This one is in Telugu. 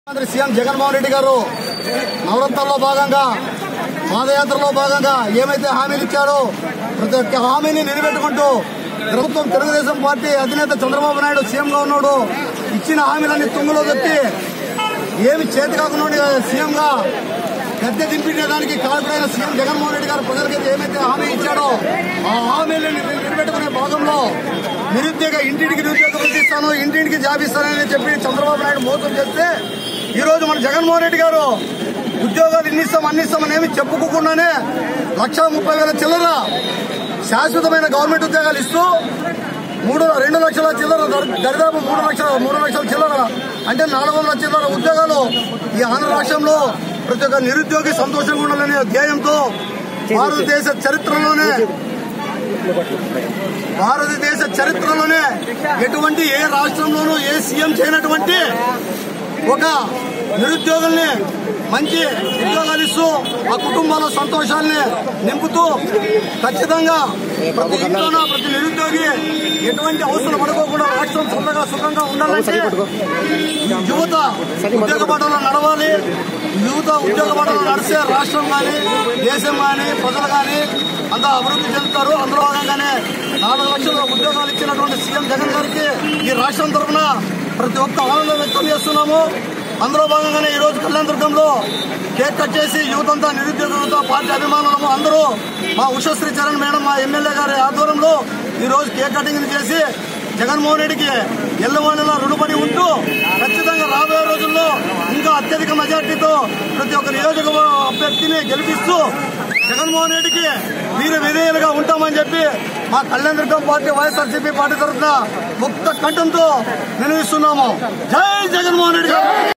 ముఖ్యమంత్రి సీఎం జగన్మోహన్ రెడ్డి గారు నవరత్నాల్లో భాగంగా పాదయాత్రలో భాగంగా ఏమైతే హామీలు ఇచ్చారో ప్రతి ఒక్క హామీని నిలబెట్టుకుంటూ ప్రభుత్వం తెలుగుదేశం పార్టీ అధినేత చంద్రబాబు నాయుడు సీఎంగా ఉన్నాడు ఇచ్చిన హామీలన్నీ తుంగలో దొక్కి ఏమి చేతి కాకుండా సీఎంగా గద్దె దింపించడానికి కారణమైన సీఎం జగన్మోహన్ రెడ్డి గారు ప్రజలకైతే ఏమైతే హామీ ఇచ్చాడో ఆ హామీలను నిల- నిలబెట్టుకునే భాగంలో నిరుద్యోగ ఇంటింటికి నిరుద్యోగ ప్రతిస్తాను ఇంటింటికి జాబ్ ఇస్తానని చెప్పి చంద్రబాబు నాయుడు మోసం చేస్తే ఈ రోజు మన జగన్మోహన్ రెడ్డి గారు ఉద్యోగాలు ఇన్ని ఇస్తాం అన్ని ఇస్తామని ఏమి చెప్పుకోకుండానే లక్ష ముప్పై వేల చిల్లర శాశ్వతమైన గవర్నమెంట్ ఉద్యోగాలు ఇస్తూ మూడు రెండు లక్షల చిల్లర దరి- దరిదాపు మూడు లక్షల మూడు లక్షల చిల్లర అంటే నాలుగు వందల చిల్లర ఉద్యోగాలు ఈ ఆంధ్ర రాష్ట్రంలో ప్రతి ఒక్క నిరుద్యోగి సంతోషంగా ఉండాలనే ధ్యేయంతో భారతదేశ చరిత్రలోనే భారతదేశ చరిత్రలోనే ఎటువంటి ఏ రాష్ట్రంలోనూ ఏ సీఎం చేయనటువంటి ఒక నిరుద్యోగుల్ని మంచి ఉద్యోగాలు ఇస్తూ ఆ కుటుంబాల సంతోషాల్ని నింపుతూ ఖచ్చితంగా ప్రతి ఇంట్లోనూ ప్రతి నిరుద్యోగి ఎటువంటి అవసరం పడుకోకుండా రాష్ట్రం సొంతంగా సుఖంగా ఉండాలంటే యువత ఉద్యోగ బాటలో నడవాలి యువత ఉద్యోగ బాటలో నడిస్తే రాష్ట్రం కానీ దేశం కానీ ప్రజలు కానీ అంతా అభివృద్ధి చెందుతారు అందులో భాగంగానే నాలుగు లక్షల ఉద్యోగాలు ఇచ్చినటువంటి సీఎం జగన్ గారికి ఈ రాష్ట్రం తరఫున ప్రతి ఒక్క ఆనందం వ్యక్తం చేస్తున్నాము అందులో భాగంగానే ఈ రోజు కళ్యాణదుర్గంలో కేక్ కట్ చేసి యువత అంతా నిరుద్యోగ యువత పార్టీ అభిమానులము అందరూ మా ఉషశ్రీ చరణ్ మేడం మా ఎమ్మెల్యే గారి ఆధ్వర్యంలో ఈ రోజు కేక్ కటింగ్ చేసి జగన్మోహన్ రెడ్డికి ఎల్లవాళ్ళలో రుణపడి ఉంటూ ఖచ్చితంగా రాబోయే రోజుల్లో ఇంకా అత్యధిక మెజార్టీతో ప్రతి ఒక్క నియోజకవర్గ అభ్యర్థిని గెలిపిస్తూ జగన్మోహన్ రెడ్డికి వీరు విధేయులుగా ఉంటామని చెప్పి మా కళ్యాణదుర్గం పార్టీ వైఎస్ఆర్సీపీ పార్టీ తరఫున ముక్త కంఠంతో నిర్వహిస్తున్నాము జై జగన్మోహన్ రెడ్డి గారు